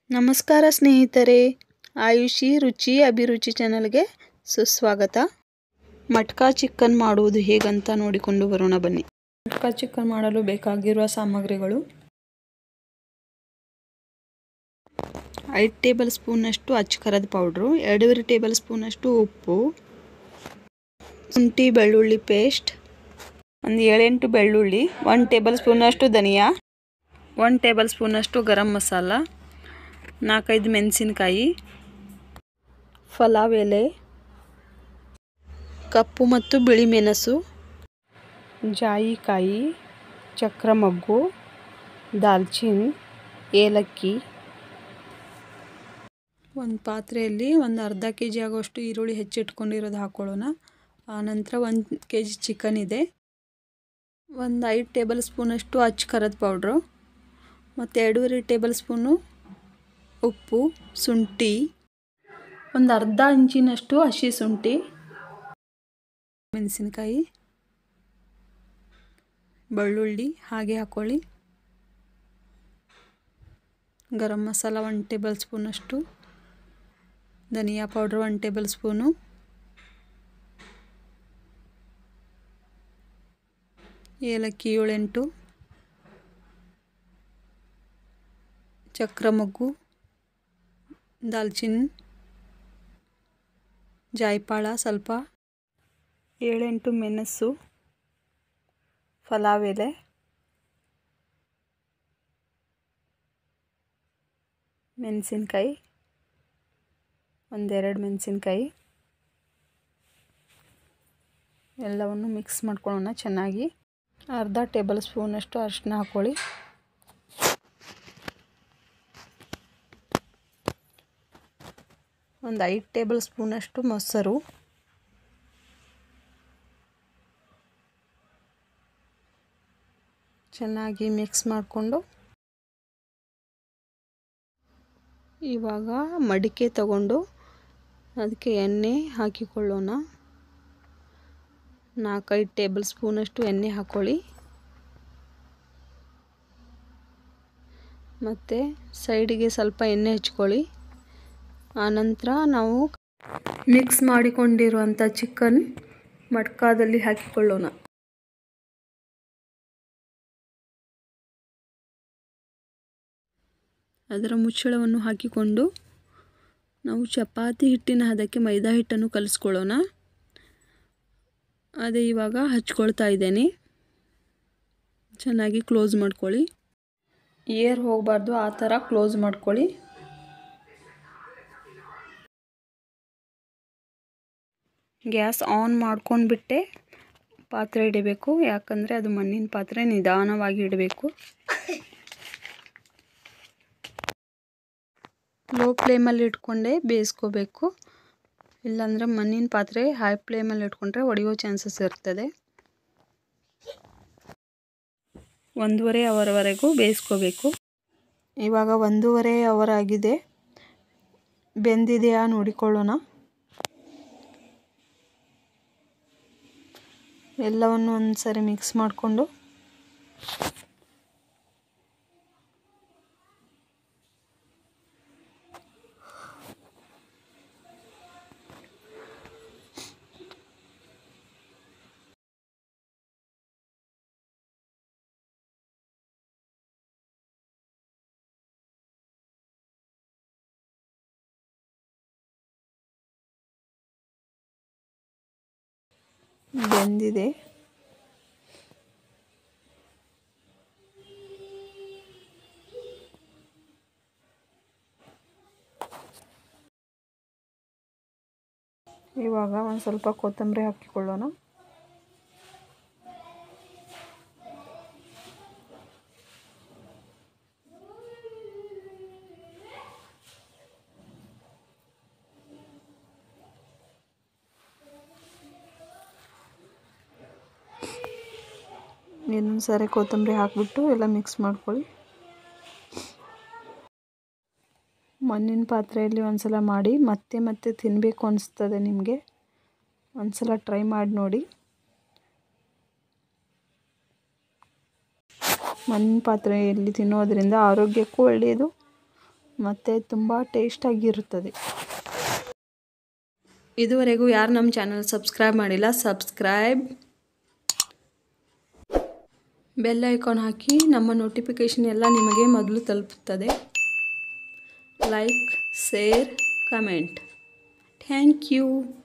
ನಮಸ್ಕಾರ ಸ್ನೇಹಿತರೆ ಆಯುಷಿ ರುಚಿ ಅಭಿರುಚಿ ಚಾನಲ್ಗೆ ಸುಸ್ವಾಗತ ಮಟ್ಕಾ ಚಿಕನ್ ಮಾಡುವುದು ಹೇಗಂತ ನೋಡಿಕೊಂಡು ಬರೋಣ ಬನ್ನಿ ಮಟ್ಕಾ ಚಿಕನ್ ಮಾಡಲು ಬೇಕಾಗಿರುವ ಸಾಮಗ್ರಿಗಳು ಐದು ಟೇಬಲ್ ಸ್ಪೂನಷ್ಟು ಅಚ್ಚ ಪೌಡ್ರು ಎರಡೂವರೆ ಟೇಬಲ್ ಸ್ಪೂನಷ್ಟು ಉಪ್ಪು ಶುಂಠಿ ಬೆಳ್ಳುಳ್ಳಿ ಪೇಸ್ಟ್ ಒಂದು ಏಳೆಂಟು ಬೆಳ್ಳುಳ್ಳಿ ಒಂದು ಟೇಬಲ್ ಸ್ಪೂನಷ್ಟು ಧನಿಯಾ ಒಂದು ಟೇಬಲ್ ಸ್ಪೂನಷ್ಟು ಗರಂ ಮಸಾಲ ನಾಲ್ಕೈದು ಮೆಣಸಿನ್ಕಾಯಿ ಪಲಾವ್ ಎಲೆ ಕಪ್ಪು ಮತ್ತು ಬಿಳಿ ಮೆಣಸು ಜಾಯಿಕಾಯಿ ಚಕ್ರಮಗ್ಗು ದಾಲ್ಚಿನ್ನಿ ಏಲಕ್ಕಿ ಒಂದು ಪಾತ್ರೆಯಲ್ಲಿ ಒಂದು ಅರ್ಧ ಕೆ ಜಿ ಆಗೋಷ್ಟು ಈರುಳ್ಳಿ ಹೆಚ್ಚಿಟ್ಕೊಂಡಿರೋದು ಹಾಕ್ಕೊಳ್ಳೋಣ ಆನಂತರ ಒಂದು ಕೆ ಜಿ ಚಿಕನ್ ಇದೆ ಒಂದು ಐದು ಟೇಬಲ್ ಸ್ಪೂನಷ್ಟು ಅಚ್ಚ ಖಾರದ ಪೌಡ್ರು ಮತ್ತು ಎರಡೂವರೆ ಟೇಬಲ್ ಸ್ಪೂನು ಉಪ್ಪು ಶುಂಠಿ ಒಂದು ಅರ್ಧ ಇಂಚಿನಷ್ಟು ಹಸಿ ಶುಂಠಿ ಮೆಣಸಿನ್ಕಾಯಿ ಬೆಳ್ಳುಳ್ಳಿ ಹಾಗೆ ಹಾಕ್ಕೊಳ್ಳಿ ಗರಂ ಮಸಾಲ ಒನ್ ಟೇಬಲ್ ಸ್ಪೂನಷ್ಟು ಧನಿಯಾ ಪೌಡ್ರ್ ಒನ್ ಟೇಬಲ್ ಸ್ಪೂನು ಏಲಕ್ಕಿ ಏಳೆಂಟು ಚಕ್ರಮಗ್ಗು ದಾಲ್ಚಿನ್ನಿ ಜಾಯಿಪಾಳ ಸ್ವಲ್ಪ ಏಳೆಂಟು ಮೆಣಸು ಪಲಾವ್ ಎಲೆ ಮೆಣಸಿನ್ಕಾಯಿ ಒಂದೆರಡು ಮೆಣಸಿನ್ಕಾಯಿ ಎಲ್ಲವನ್ನು ಮಿಕ್ಸ್ ಮಾಡ್ಕೊಳ್ಳೋಣ ಚೆನ್ನಾಗಿ ಅರ್ಧ ಟೇಬಲ್ ಸ್ಪೂನಷ್ಟು ಅರಿಶಿನ ಹಾಕ್ಕೊಳ್ಳಿ ಒಂದು ಐದು ಟೇಬಲ್ ಸ್ಪೂನಷ್ಟು ಮೊಸರು ಚೆನ್ನಾಗಿ ಮಿಕ್ಸ್ ಮಾಡಿಕೊಂಡು ಇವಾಗ ಮಡಿಕೆ ತಗೊಂಡು ಅದಕ್ಕೆ ಎಣ್ಣೆ ಹಾಕಿಕೊಳ್ಳೋಣ ನಾಲ್ಕೈದು ಟೇಬಲ್ ಸ್ಪೂನಷ್ಟು ಎಣ್ಣೆ ಹಾಕ್ಕೊಳ್ಳಿ ಮತ್ತು ಸೈಡಿಗೆ ಸ್ವಲ್ಪ ಎಣ್ಣೆ ಹಚ್ಕೊಳ್ಳಿ ಆನಂತರ ನಾವು ಮಿಕ್ಸ್ ಮಾಡಿಕೊಂಡಿರುವಂಥ ಚಿಕನ್ ಮಟ್ಕಾದಲ್ಲಿ ಹಾಕಿಕೊಳ್ಳೋಣ ಅದರ ಮುಚ್ಚಳವನ್ನು ಹಾಕಿಕೊಂಡು ನಾವು ಚಪಾತಿ ಹಿಟ್ಟಿನ ಹದಕ್ಕೆ ಮೈದಾ ಹಿಟ್ಟನ್ನು ಕಲಿಸ್ಕೊಳ್ಳೋಣ ಅದೇ ಇವಾಗ ಹಚ್ಕೊಳ್ತಾ ಇದ್ದೇನೆ ಚೆನ್ನಾಗಿ ಕ್ಲೋಸ್ ಮಾಡ್ಕೊಳ್ಳಿ ಏರ್ ಹೋಗಬಾರ್ದು ಆ ಥರ ಕ್ಲೋಸ್ ಮಾಡ್ಕೊಳ್ಳಿ ಗ್ಯಾಸ್ ಆನ್ ಮಾಡ್ಕೊಂಡು ಬಿಟ್ಟೆ ಪಾತ್ರೆ ಇಡಬೇಕು ಯಾಕಂದರೆ ಅದು ಮಣ್ಣಿನ ಪಾತ್ರೆ ನಿಧಾನವಾಗಿ ಇಡಬೇಕು ಲೋ ಫ್ಲೇಮಲ್ಲಿ ಇಟ್ಕೊಂಡೆ ಬೇಯಿಸ್ಕೋಬೇಕು ಇಲ್ಲಾಂದರೆ ಮಣ್ಣಿನ ಪಾತ್ರೆ ಹೈ ಫ್ಲೇಮಲ್ಲಿ ಇಟ್ಕೊಂಡ್ರೆ ಒಡೆಯೋ ಚಾನ್ಸಸ್ ಇರ್ತದೆ ಒಂದೂವರೆ ಅವರ್ವರೆಗೂ ಬೇಯಿಸ್ಕೋಬೇಕು ಇವಾಗ ಒಂದೂವರೆ ಅವರ್ ಆಗಿದೆ ಬೆಂದಿದೆಯಾ ನೋಡಿಕೊಳ್ಳೋಣ ಎಲ್ಲವನ್ನು ಒಂದು ಸರಿ ಮಿಕ್ಸ್ ಮಾಡಿಕೊಂಡು ಬೆಂದಿದೆ ಇವಾಗ ಒಂದು ಸ್ವಲ್ಪ ಕೊತ್ತಂಬರಿ ಹಾಕಿಕೊಳ್ಳೋಣ ಇನ್ನೊಂದು ಸಾರಿ ಕೊತ್ತಂಬರಿ ಹಾಕಿಬಿಟ್ಟು ಎಲ್ಲ ಮಿಕ್ಸ್ ಮಾಡ್ಕೊಳ್ಳಿ ಮಣ್ಣಿನ ಪಾತ್ರೆಯಲ್ಲಿ ಒಂದು ಸಲ ಮಾಡಿ ಮತ್ತೆ ಮತ್ತೆ ತಿನ್ನಬೇಕು ಅನಿಸ್ತದೆ ನಿಮಗೆ ಒಂದು ಸಲ ಟ್ರೈ ಮಾಡಿ ನೋಡಿ ಮಣ್ಣಿನ ಪಾತ್ರೆಯಲ್ಲಿ ತಿನ್ನೋದರಿಂದ ಆರೋಗ್ಯಕ್ಕೂ ಒಳ್ಳೆಯದು ಮತ್ತು ತುಂಬ ಟೇಸ್ಟಾಗಿರುತ್ತದೆ ಇದುವರೆಗೂ ಯಾರು ನಮ್ಮ ಚಾನಲ್ ಸಬ್ಸ್ಕ್ರೈಬ್ ಮಾಡಿಲ್ಲ ಸಬ್ಸ್ಕ್ರೈಬ್ ಬೆಲ್ ಐಕಾನ್ ಹಾಕಿ ನಮ್ಮ ನೋಟಿಫಿಕೇಷನ್ ಎಲ್ಲ ನಿಮಗೆ ಮೊದಲು ತಲುಪುತ್ತದೆ like share comment thank you